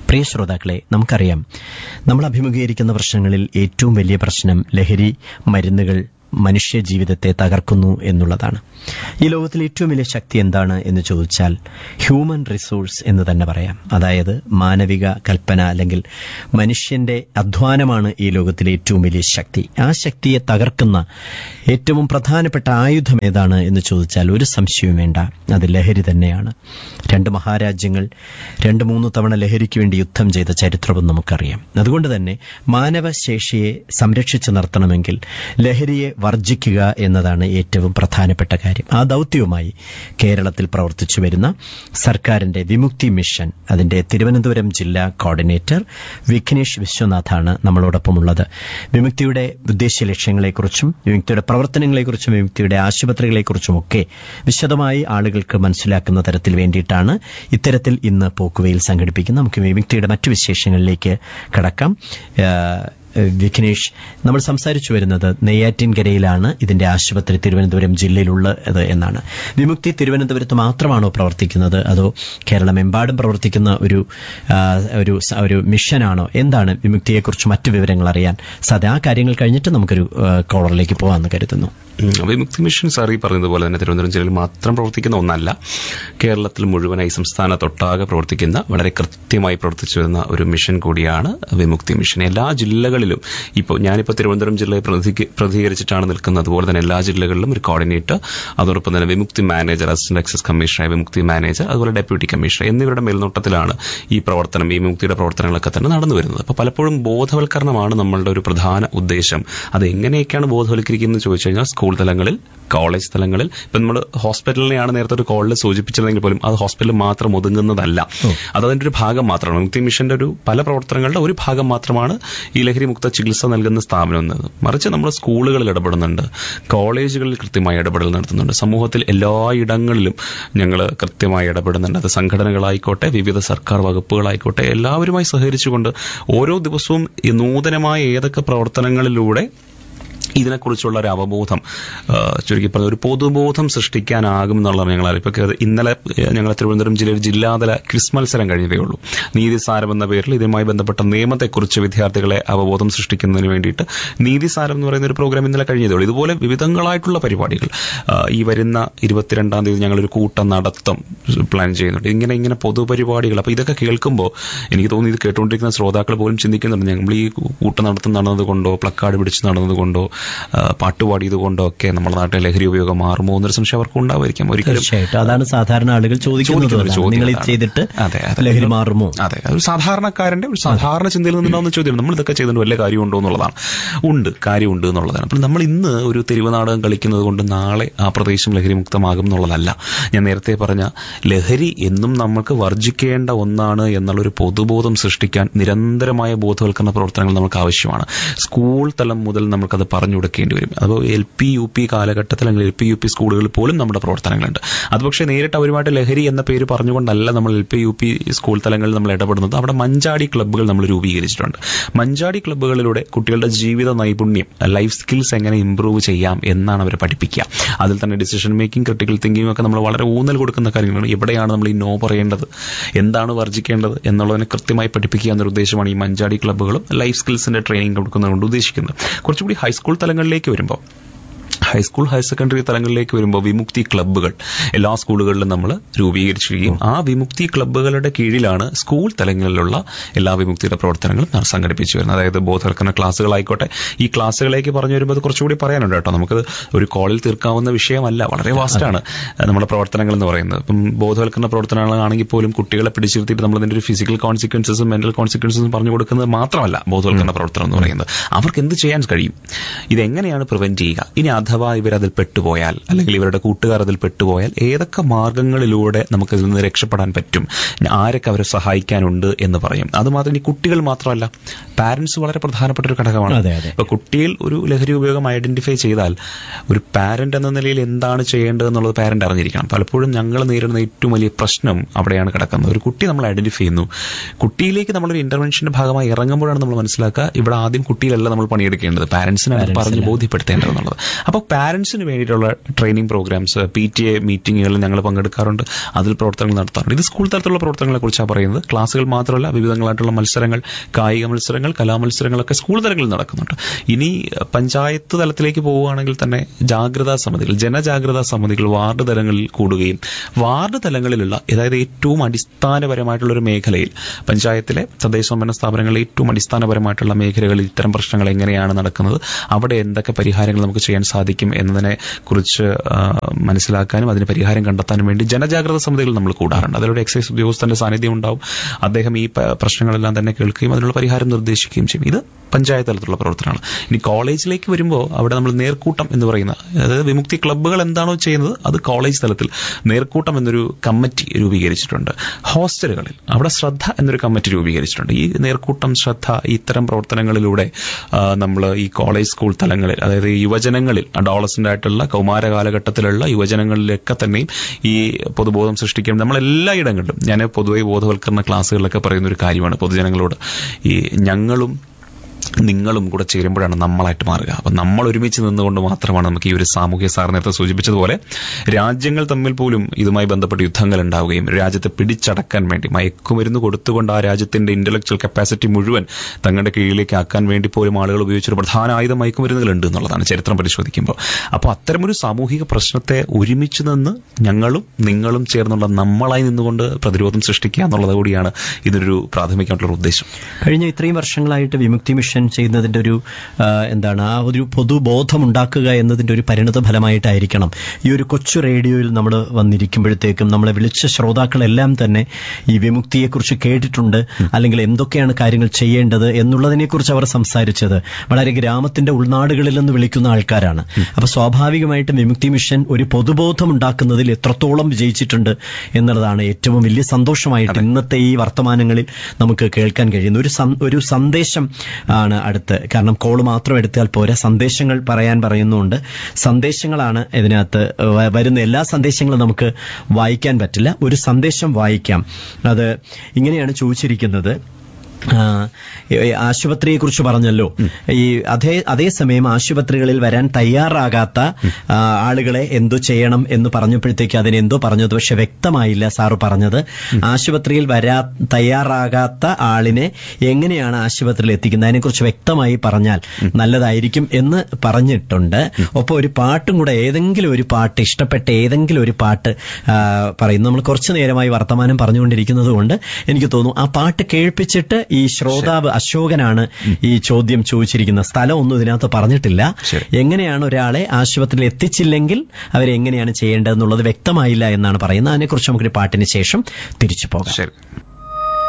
പ്രിയ ശ്രോതാക്കളെ നമുക്കറിയാം നമ്മൾ അഭിമുഖീകരിക്കുന്ന പ്രശ്നങ്ങളിൽ ഏറ്റവും വലിയ പ്രശ്നം ലഹരി മരുന്നുകൾ മനുഷ്യ ജീവിതത്തെ തകർക്കുന്നു എന്നുള്ളതാണ് ഈ ലോകത്തിലെ ഏറ്റവും വലിയ ശക്തി എന്താണ് എന്ന് ചോദിച്ചാൽ ഹ്യൂമൻ റിസോഴ്സ് എന്ന് തന്നെ പറയാം അതായത് മാനവിക കൽപ്പന അല്ലെങ്കിൽ മനുഷ്യന്റെ അധ്വാനമാണ് ഈ ലോകത്തിലെ ഏറ്റവും വലിയ ശക്തി ആ ശക്തിയെ തകർക്കുന്ന ഏറ്റവും പ്രധാനപ്പെട്ട ആയുധം ഏതാണ് എന്ന് ചോദിച്ചാൽ ഒരു സംശയവും വേണ്ട അത് ലഹരി തന്നെയാണ് രണ്ട് മഹാരാജ്യങ്ങൾ രണ്ട് മൂന്ന് തവണ ലഹരിക്ക് വേണ്ടി യുദ്ധം ചെയ്ത ചരിത്രവും നമുക്കറിയാം അതുകൊണ്ട് തന്നെ മാനവശേഷിയെ സംരക്ഷിച്ചു നിർത്തണമെങ്കിൽ ലഹരിയെ വർജിക്കുക എന്നതാണ് ഏറ്റവും പ്രധാനപ്പെട്ട കാര്യം ആ ദൗത്യവുമായി കേരളത്തിൽ പ്രവർത്തിച്ചു വരുന്ന സർക്കാരിന്റെ വിമുക്തി മിഷൻ അതിന്റെ തിരുവനന്തപുരം ജില്ലാ കോർഡിനേറ്റർ വിഘ്നേഷ് വിശ്വനാഥാണ് നമ്മളോടൊപ്പമുള്ളത് വിമുക്തിയുടെ ഉദ്ദേശ്യ ലക്ഷ്യങ്ങളെക്കുറിച്ചും വിമുക്തിയുടെ പ്രവർത്തനങ്ങളെക്കുറിച്ചും വിമുക്തിയുടെ ആശുപത്രികളെക്കുറിച്ചും ഒക്കെ വിശദമായി ആളുകൾക്ക് മനസ്സിലാക്കുന്ന തരത്തിൽ വേണ്ടിയിട്ടാണ് ഇത്തരത്തിൽ ഇന്ന് പോക്കുവയിൽ സംഘടിപ്പിക്കുന്നത് നമുക്ക് വിമുക്തിയുടെ മറ്റു വിശേഷങ്ങളിലേക്ക് കടക്കാം ഏഹ് വിഘ്നേഷ് നമ്മൾ സംസാരിച്ചു വരുന്നത് നെയ്യാറ്റിൻകരയിലാണ് ഇതിന്റെ ആശുപത്രി തിരുവനന്തപുരം ജില്ലയിലുള്ളത് എന്നാണ് വിമുക്തി തിരുവനന്തപുരത്ത് മാത്രമാണോ പ്രവർത്തിക്കുന്നത് അതോ കേരളമെമ്പാടും പ്രവർത്തിക്കുന്ന ഒരു ആ, ഒരു സ- ഒരു മിഷനാണോ എന്താണ് വിമുക്തിയെക്കുറിച്ച് മറ്റു വിവരങ്ങൾ അറിയാൻ സാധ്യത ആ കാര്യങ്ങൾ കഴിഞ്ഞിട്ട് നമുക്കൊരു ആ, കോളറിലേക്ക് പോകാമെന്ന് കരുതുന്നു ഉം. വിമുക്തി മിഷൻ സാർ ഈ പറഞ്ഞതുപോലെ തന്നെ തിരുവനന്തപുരം ജില്ലയിൽ മാത്രം പ്രവർത്തിക്കുന്ന ഒന്നല്ല കേരളത്തിൽ മുഴുവനായി സംസ്ഥാനത്തൊട്ടാകെ പ്രവർത്തിക്കുന്ന വളരെ കൃത്യമായി പ്രവർത്തിച്ചു വരുന്ന ഒരു മിഷൻ കൂടിയാണ് വിമുക്തി മിഷൻ എല്ലാ ജില്ലകളിലും ഇപ്പോൾ ഞാനിപ്പോൾ തിരുവനന്തപുരം ജില്ലയെ പ്രതിക- പ്രതികരിച്ചിട്ടാണ് നിൽക്കുന്നത് അതുപോലെ തന്നെ എല്ലാ ജില്ലകളിലും ഒരു കോർഡിനേറ്റർ അതോടൊപ്പം തന്നെ Vimukthi manager assistant excise commissioner Vimukthi manager അതുപോലെ ഡെപ്യൂട്ടി കമ്മീഷണർ എന്നിവരുടെ മേൽനോട്ടത്തിലാണ് ഈ പ്രവർത്തനം ഈ വിമുക്തിയുടെ പ്രവർത്തനങ്ങളൊക്കെ തന്നെ നടന്നു വരുന്നത് അപ്പോൾ പലപ്പോഴും ബോധവൽക്കരണമാണ് നമ്മളുടെ ഒരു പ്രധാന ഉദ്ദേശം അത് എങ്ങനെയൊക്കെയാണ് ബോധവൽക്കരിക്കുന്നത് ചോദിച്ചു കഴിഞ്ഞാൽ സ്കൂൾ തലങ്ങളിൽ കോളേജ് തലങ്ങളിൽ ഇപ്പം നമ്മൾ ഹോസ്പിറ്റലിനെയാണ് നേരത്തെ ഒരു കോളിൽ സൂചിപ്പിച്ചതെങ്കിൽ പോലും അത് ഹോസ്പിറ്റലിൽ മാത്രം ഒതുങ്ങുന്നതല്ല അത് അതിന്റെ ഒരു ഭാഗം മാത്രമാണ് വിമുക്തി മിഷന്റെ ഒരു പല പ്രവർത്തനങ്ങളുടെ ഒരു ഭാഗം മാത്രമാണ് ഈ ലഹരി മുക്ത ചികിത്സ നൽകുന്ന സ്ഥാപനം എന്നത് മറിച്ച് നമ്മൾ സ്കൂളുകളിൽ ഇടപെടുന്നുണ്ട് കോളേജുകളിൽ കൃത്യമായി ഇടപെടൽ നടത്തുന്നുണ്ട് സമൂഹത്തിൽ എല്ലാ ഇടങ്ങളിലും ഞങ്ങൾ കൃത്യമായി ഇടപെടുന്നുണ്ട് അത് സംഘടനകളായിക്കോട്ടെ വിവിധ സർക്കാർ വകുപ്പുകളായിക്കോട്ടെ എല്ലാവരുമായി സഹകരിച്ചുകൊണ്ട് ഓരോ ദിവസവും ഈ നൂതനമായ ഏതൊക്കെ പ്രവർത്തനങ്ങളിലൂടെ ഇതിനെക്കുറിച്ചുള്ള ഒരു അവബോധം ആ, ചുരുക്കി പറഞ്ഞ ഒരു പൊതുബോധം സൃഷ്ടിക്കാനാകും എന്നുള്ളതാണ് ഞങ്ങൾ ഇപ്പോൾ ഇന്നലെ ഞങ്ങൾ തിരുവനന്തപുരം ജില്ലയിൽ ജില്ലാതല ക്വിസ് മത്സരം കഴിഞ്ഞതേ ഉള്ളൂ നീതിസാരം എന്ന പേരിൽ ഇതുമായി ബന്ധപ്പെട്ട നിയമത്തെക്കുറിച്ച് വിദ്യാർത്ഥികളെ അവബോധം സൃഷ്ടിക്കുന്നതിന് വേണ്ടിയിട്ട് നീതിസാരം എന്ന് പറയുന്ന ഒരു പ്രോഗ്രാം ഇന്നലെ കഴിഞ്ഞതേ ഉള്ളൂ ഇതുപോലെ വിവിധങ്ങളായിട്ടുള്ള പരിപാടികൾ ആ, ഈ വരുന്ന ഇരുപത്തിരണ്ടാം തീയതി ഞങ്ങളൊരു കൂട്ട നടത്തം പ്ലാൻ ചെയ്യുന്നുണ്ട് ഇങ്ങനെ ഇങ്ങനെ പൊതുപരിപാടികൾ അപ്പോൾ ഇതൊക്കെ കേൾക്കുമ്പോൾ എനിക്ക് തോന്നുന്നു ഇത് കേട്ടുകൊണ്ടിരിക്കുന്ന ശ്രോതാക്കൾ പോലും ചിന്തിക്കുന്നുണ്ട് ഞങ്ങൾ ഈ കൂട്ട നടത്തം നടന്നതുകൊണ്ടോ പ്ലക്കാർഡ് പിടിച്ച് നടന്നതുകൊണ്ടോ ആ, പാട്ടുപാടിയത് കൊണ്ടോ ഒക്കെ നമ്മുടെ നാട്ടിൽ ലഹരി ഉപയോഗം മാറുമോ എന്നൊരു സംശയം അവർക്ക് ഉണ്ടാവായിരിക്കാം ഒരിക്കലും തീർച്ചയായിട്ടും അതാണ് സാധാരണ ആളുകൾ ചോദിക്കുന്നത് ചോദിക്കുന്ന ഒരു അതാണ്. ചോദ്യം നിങ്ങൾ ഇത് അതാണ്. ചെയ്തിട്ട് അതെ, അതെ. ലഹരി മാറുമോ അതെ ഒരു സാധാരണക്കാരന്റെ ഒരു സാധാരണ ചിന്തയിൽ നിന്നുണ്ടാവുന്ന ചോദ്യം നമ്മൾ ഇതൊക്കെ ചെയ്തിട്ട് വല്ല കാര്യമുണ്ടോ എന്നുള്ളതാണ് ഉണ്ട് കാര്യമുണ്ട് എന്നുള്ളതാണ് അപ്പോൾ നമ്മൾ ഇന്ന് ഒരു തെരുവ് നാടകം കളിക്കുന്നത് കൊണ്ട് നാളെ ആ പ്രദേശം ലഹരി മുക്തമാകും എന്നുള്ളതല്ല ഞാൻ നേരത്തെ പറഞ്ഞ ലഹരി എന്നും നമുക്ക് വർജിക്കേണ്ട ഒന്നാണ് എന്നുള്ളൊരു പൊതുബോധം സൃഷ്ടിക്കാൻ നിരന്തരമായ ബോധവൽക്കരണ പ്രവർത്തനങ്ങൾ നമുക്ക് ആവശ്യമാണ് സ്കൂൾ തലം മുതൽ നമുക്കത് പറഞ്ഞു കൊടുക്കേണ്ടി വരും അപ്പോൾ എൽ പി യു പി കാലഘട്ടത്തിൽ അല്ലെങ്കിൽ എൽ പി യു പി സ്കൂളുകളിൽ പോലും നമ്മുടെ പ്രവർത്തനങ്ങളുണ്ട് അത് പക്ഷേ നേരിട്ട് അവരുമായിട്ട് ലഹരി എന്ന പേര് പറഞ്ഞുകൊണ്ടല്ല നമ്മൾ L P U P school തലങ്ങളിൽ നമ്മൾ ഇടപെടുന്നത് അവിടെ മഞ്ചാടി ക്ലബ്ബുകൾ നമ്മൾ രൂപീകരിച്ചിട്ടുണ്ട് മഞ്ചാടി ക്ലബ്ബുകളിലൂടെ കുട്ടികളുടെ ജീവിത നൈപുണ്യം ലൈഫ് സ്കിൽസ് എങ്ങനെ ഇമ്പ്രൂവ് ചെയ്യാം എന്നാണ് അവരെ പഠിപ്പിക്കുക അതിൽ തന്നെ ഡിസിഷൻ മേക്കിംഗ് ക്രിട്ടിക്കൽ തിങ്കിങ് ഒക്കെ നമ്മൾ വളരെ ഊന്നൽ കൊടുക്കുന്ന കാര്യങ്ങളാണ് എവിടെയാണ് നമ്മൾ ഈ നോ പറയേണ്ടത് എന്താണ് വർജിക്കേണ്ടത് എന്നുള്ളതിനെ കൃത്യമായി പഠിപ്പിക്കുക എന്നൊരു ഉദ്ദേശമാണ് ഈ മഞ്ചാടി ക്ലബ്ബുകളും ലൈഫ് സ്കിൽസിന്റെ ട്രെയിനിങ് കൊടുക്കുന്നതുകൊണ്ട് ഉദ്ദേശിക്കുന്നത് കുറച്ചുകൂടി ഹൈസ്കൂൾ തലങ്ങളിലേക്ക് വരുമ്പോൾ ഹൈസ്കൂൾ ഹയർ സെക്കൻഡറി തലങ്ങളിലേക്ക് വരുമ്പോൾ വിമുക്തി ക്ലബ്ബുകൾ എല്ലാ സ്കൂളുകളിലും നമ്മൾ രൂപീകരിച്ചിരിക്കുകയും ആ വിമുക്തി ക്ലബ്ബുകളുടെ കീഴിലാണ് സ്കൂൾ തലങ്ങളിലുള്ള എല്ലാ വിമുക്തിയുടെ പ്രവർത്തനങ്ങളും ന- സംഘടിപ്പിച്ചു വരുന്നത് അതായത് ബോധവൽക്കരണ ക്ലാസ്സുകളായിക്കോട്ടെ ഈ ക്ലാസ്സുകളേക്ക് പറഞ്ഞു വരുമ്പോൾ അത് കുറച്ചുകൂടി പറയാനുണ്ട് കേട്ടോ നമുക്കത് ഒരു കോളിൽ തീർക്കാവുന്ന വിഷയമല്ല വളരെ വാസ്റ്റാണ് നമ്മുടെ പ്രവർത്തനങ്ങൾ എന്ന് പറയുന്നത് ഇപ്പം ബോധവൽക്കരണ പ്രവർത്തനങ്ങളാണെങ്കിൽ പോലും കുട്ടികളെ പിടിച്ചിരുത്തിയിട്ട് നമ്മൾ അതിന്റെ ഒരു ഫിസിക്കൽ കോൺസിക്വൻസസും മെന്റൽ കോൺസിക്വൻസസും പറഞ്ഞു കൊടുക്കുന്നത് മാത്രമല്ല ബോധവൽക്കരണ പ്രവർത്തനം എന്ന് പറയുന്നത് അവർക്ക് എന്ത് ചെയ്യാൻ കഴിയും ഇതെങ്ങനെയാണ് പ്രിവെന്റ് ചെയ്യുക ഇനി അഥവാ ഇവർ അതിൽ പെട്ടുപോയാൽ അല്ലെങ്കിൽ ഇവരുടെ കൂട്ടുകാർ അതിൽ പെട്ടുപോയാൽ ഏതൊക്കെ മാർഗങ്ങളിലൂടെ നമുക്ക് ഇതിൽ നിന്ന് രക്ഷപ്പെടാൻ പറ്റും ആരൊക്കെ അവരെ സഹായിക്കാനുണ്ട് എന്ന് പറയും അതുമാത്രം ഇനി കുട്ടികൾ മാത്രമല്ല പാരന്റ്സ് വളരെ പ്രധാനപ്പെട്ട ഒരു ഘടകമാണ് അതെ, അതെ. ഇപ്പൊ കുട്ടിയിൽ ഒരു ലഹരി ഉപയോഗം ഐഡന്റിഫൈ ചെയ്താൽ ഒരു പാരന്റ് എന്ന നിലയിൽ എന്താണ് ചെയ്യേണ്ടത് എന്നുള്ളത് പാരന്റ് അറിഞ്ഞിരിക്കണം പലപ്പോഴും ഞങ്ങൾ നേരിടുന്ന ഏറ്റവും വലിയ പ്രശ്നം അവിടെയാണ് കിടക്കുന്നത് ഒരു കുട്ടി നമ്മൾ ഐഡന്റിഫൈ ചെയ്യുന്നു കുട്ടിയിലേക്ക് നമ്മളൊരു ഇന്റർവെൻഷന്റെ ഭാഗമായി ഇറങ്ങുമ്പോഴാണ് നമ്മൾ മനസ്സിലാക്കുക ഇവിടെ ആദ്യം കുട്ടിയിലല്ല നമ്മൾ പണിയെടുക്കേണ്ടത് പാരന്റ്സിനാണ് Parents പറഞ്ഞ് അല്ല. ബോധ്യപ്പെടുത്തേണ്ടത് എന്നുള്ളത് അപ്പോൾ പാരന്റ്സിന് വേണ്ടിയിട്ടുള്ള training programmes P T A മീറ്റിങ്ങുകളിൽ ഞങ്ങൾ പങ്കെടുക്കാറുണ്ട് അതിൽ പ്രവർത്തനങ്ങൾ നടത്താറുണ്ട് ഇത് സ്കൂൾ തലത്തിലുള്ള പ്രവർത്തനങ്ങളെ കുറിച്ചാണ് പറയുന്നത് ക്ലാസ്സുകൾ മാത്രമല്ല വിവിധങ്ങളായിട്ടുള്ള മത്സരങ്ങൾ കായിക മത്സരങ്ങൾ കലാമത്സരങ്ങളൊക്കെ സ്കൂൾ തലങ്ങളിൽ നടക്കുന്നുണ്ട് ഇനി പഞ്ചായത്ത് തലത്തിലേക്ക് പോവുകയാണെങ്കിൽ തന്നെ ജാഗ്രതാ സമിതികൾ ജനജാഗ്രതാ സമിതികൾ വാർഡ് തലങ്ങളിൽ കൂടുകയും വാർഡ് തലങ്ങളിലുള്ള അതായത് ഏറ്റവും അടിസ്ഥാനപരമായിട്ടുള്ള ഒരു മേഖലയിൽ പഞ്ചായത്തിലെ തദ്ദേശ സ്വയംഭരണ സ്ഥാപനങ്ങളിലെ ഏറ്റവും അടിസ്ഥാനപരമായിട്ടുള്ള മേഖലകളിൽ ഇത്തരം പ്രശ്നങ്ങൾ എങ്ങനെയാണ് നടക്കുന്നത് അവിടെ എന്തൊക്കെ പരിഹാരങ്ങൾ നമുക്ക് ചെയ്യാൻ സാധിക്കും എന്നതിനെ കുറിച്ച് ആ, മനസ്സിലാക്കാനും അതിന് പരിഹാരം കണ്ടെത്താനും വേണ്ടി ജനജാഗ്രത സമിതികൾ നമ്മൾ കൂടാറുണ്ട് അതിലൂടെ എക്സൈസ് ഉദ്യോഗസ്ഥന്റെ സാന്നിധ്യം ഉണ്ടാവും അദ്ദേഹം ഈ പ- പ്രശ്നങ്ങളെല്ലാം തന്നെ കേൾക്കുകയും അതിനുള്ള പരിഹാരം നിർദ്ദേശിക്കുകയും ചെയ്യും ഇത് പഞ്ചായത്ത് തലത്തിലുള്ള പ്രവർത്തനമാണ് ഇനി കോളേജിലേക്ക് വരുമ്പോൾ അവിടെ നമ്മൾ നേർക്കൂട്ടം എന്ന് പറയുന്ന അതായത് വിമുക്തി ക്ലബ്ബുകൾ എന്താണോ ചെയ്യുന്നത് അത് കോളേജ് തലത്തിൽ നേർക്കൂട്ടം എന്നൊരു കമ്മിറ്റി രൂപീകരിച്ചിട്ടുണ്ട് ഹോസ്റ്റലുകളിൽ അവിടെ ശ്രദ്ധ എന്നൊരു കമ്മിറ്റി രൂപീകരിച്ചിട്ടുണ്ട് ഈ നേർക്കൂട്ടം ശ്രദ്ധ ഇത്തരം പ്രവർത്തനങ്ങളിലൂടെ നമ്മൾ ഈ കോളേജ് സ്കൂൾ തലങ്ങളിൽ അതായത് ഈ യുവജനങ്ങളിൽ അഡോളസന്റ് ആയിട്ടുള്ള കൗമാര കാലഘട്ടത്തിലുള്ള യുവജനങ്ങളിലൊക്കെ തന്നെയും ഈ പൊതുബോധം സൃഷ്ടിക്കാൻ നമ്മൾ എല്ലാ ഇടങ്ങളിലും ഞാൻ പൊതുവെ ബോധവൽക്കരണ ക്ലാസ്സുകളിലൊക്കെ പറയുന്ന ഒരു കാര്യമാണ് പൊതുജനങ്ങളോട് ഈ ഞങ്ങളും നിങ്ങളും കൂടെ ചേരുമ്പോഴാണ് നമ്മളായിട്ട് മാറുക അപ്പം നമ്മൾ ഒരുമിച്ച് നിന്നുകൊണ്ട് മാത്രമാണ് നമുക്ക് ഈ ഒരു സാമൂഹ്യ സാർ നേരത്തെ സൂചിപ്പിച്ചതുപോലെ രാജ്യങ്ങൾ തമ്മിൽ പോലും ഇതുമായി ബന്ധപ്പെട്ട് യുദ്ധങ്ങൾ ഉണ്ടാവുകയും രാജ്യത്തെ പിടിച്ചടക്കാൻ വേണ്ടി മയക്കുമരുന്ന് കൊടുത്തുകൊണ്ട് ആ രാജ്യത്തിന്റെ ഇന്റലക്ച്വൽ കപ്പാസിറ്റി മുഴുവൻ തങ്ങളുടെ കീഴിലേക്ക് ആക്കാൻ വേണ്ടി പോലും ആളുകൾ ഉപയോഗിച്ചൊരു പ്രധാന ആയുധം മയക്കുമരുന്നുകൾ ഉണ്ട് എന്നുള്ളതാണ് ചരിത്രം പരിശോധിക്കുമ്പോൾ അപ്പോൾ അത്തരമൊരു സാമൂഹിക പ്രശ്നത്തെ ഒരുമിച്ച് നിന്ന് ഞങ്ങളും നിങ്ങളും ചേർന്നുള്ള നമ്മളായി നിന്നുകൊണ്ട് പ്രതിരോധം സൃഷ്ടിക്കുക എന്നുള്ളത് കൂടിയാണ് ഇതിനൊരു പ്രാഥമികമായിട്ടുള്ള ഉദ്ദേശം കഴിഞ്ഞ ഇത്രയും വർഷങ്ങളായിട്ട് വിമുക്തി മിഷൻ ചെയ്യുന്നതിന്റെ ഒരു ആ, എന്താണ് ആ ഒരു പൊതുബോധം ഉണ്ടാക്കുക എന്നതിന്റെ ഒരു പരിണത ഫലമായിട്ടായിരിക്കണം ഈ ഒരു കൊച്ചു റേഡിയോയിൽ നമ്മൾ വന്നിരിക്കുമ്പോഴത്തേക്കും നമ്മളെ വിളിച്ച ശ്രോതാക്കളെല്ലാം തന്നെ ഈ വിമുക്തിയെക്കുറിച്ച് കേട്ടിട്ടുണ്ട് അല്ലെങ്കിൽ എന്തൊക്കെയാണ് കാര്യങ്ങൾ ചെയ്യേണ്ടത് എന്നുള്ളതിനെക്കുറിച്ച് അവർ സംസാരിച്ചത് വളരെ ഗ്രാമത്തിന്റെ ഉൾനാടുകളിൽ നിന്ന് വിളിക്കുന്ന ആൾക്കാരാണ് അപ്പൊ സ്വാഭാവികമായിട്ടും വിമുക്തി മിഷൻ ഒരു പൊതുബോധം ഉണ്ടാക്കുന്നതിൽ എത്രത്തോളം വിജയിച്ചിട്ടുണ്ട് എന്നുള്ളതാണ് ഏറ്റവും വലിയ സന്തോഷമായിട്ട് ഇന്നത്തെ ഈ വർത്തമാനങ്ങളിൽ നമുക്ക് കേൾക്കാൻ കഴിയുന്ന ഒരു സം- ഒരു സന്ദേശം ആണ് അടുത്ത് കാരണം കോള് മാത്രം എടുത്താൽ പോരാ സന്ദേശങ്ങൾ പറയാൻ പറയുന്നുണ്ട് സന്ദേശങ്ങളാണ് ഇതിനകത്ത് വ- വരുന്ന എല്ലാ സന്ദേശങ്ങളും നമുക്ക് വായിക്കാൻ പറ്റില്ല ഒരു സന്ദേശം വായിക്കാം അത് ഇങ്ങനെയാണ് ചോദിച്ചിരിക്കുന്നത് ആ, ഈ ആശുപത്രിയെ കുറിച്ച് പറഞ്ഞല്ലോ ഈ അതേ അതേസമയം ആശുപത്രികളിൽ വരാൻ തയ്യാറാകാത്ത ആ, ആളുകളെ എന്തോ ചെയ്യണം എന്ന് പറഞ്ഞപ്പോഴത്തേക്ക് അതിന് എന്തോ പറഞ്ഞത് പക്ഷെ വ്യക്തമായില്ല സാറ് പറഞ്ഞത് ആശുപത്രിയിൽ വരാ തയ്യാറാകാത്ത ആളിനെ എങ്ങനെയാണ് ആശുപത്രിയിൽ എത്തിക്കുന്നത് അതിനെക്കുറിച്ച് വ്യക്തമായി പറഞ്ഞാൽ നല്ലതായിരിക്കും എന്ന് പറഞ്ഞിട്ടുണ്ട് ഒപ്പം ഒരു പാട്ടും കൂടെ ഏതെങ്കിലും ഒരു പാട്ട് ഇഷ്ടപ്പെട്ട ഏതെങ്കിലും ഒരു പാട്ട് ആ, പറയും നമ്മൾ കുറച്ചു നേരമായി വർത്തമാനം പറഞ്ഞുകൊണ്ടിരിക്കുന്നത് കൊണ്ട് എനിക്ക് തോന്നുന്നു ആ പാട്ട് കേൾപ്പിച്ചിട്ട് ഈ ശ്രോതാവ് അശോകനാണ് ഈ ചോദ്യം ചോദിച്ചിരിക്കുന്നത് സ്ഥലം ഒന്നും ഇതിനകത്ത് പറഞ്ഞിട്ടില്ല ശരി. എങ്ങനെയാണ് ഒരാളെ ആശുപത്രിയിൽ എത്തിച്ചില്ലെങ്കിൽ അവരെങ്ങനെയാണ് ചെയ്യേണ്ടതെന്നുള്ളത് വ്യക്തമായില്ല എന്നാണ് പറയുന്നത് അതിനെക്കുറിച്ച് നമുക്കൊരു പാട്ടിന് ശേഷം തിരിച്ചു പോകാം ശരി